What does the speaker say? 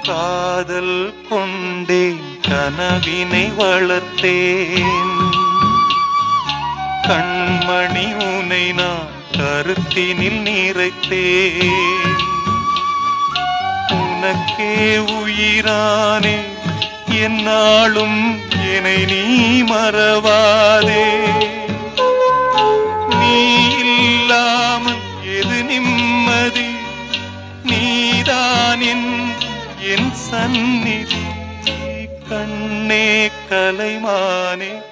காதல் கொண்டேன் கனவினை வளர்த்தேன் கண்மணி உனை நான் கருத்தினில் நிறைத்தேன் உனக்கே உயிரானே என்னாலும் என்னை நீ மறவாதே நீ இல்லாமல் எது நிம்மதி நீதான் என் என் சந்நிதி கண்ணே கலைமானே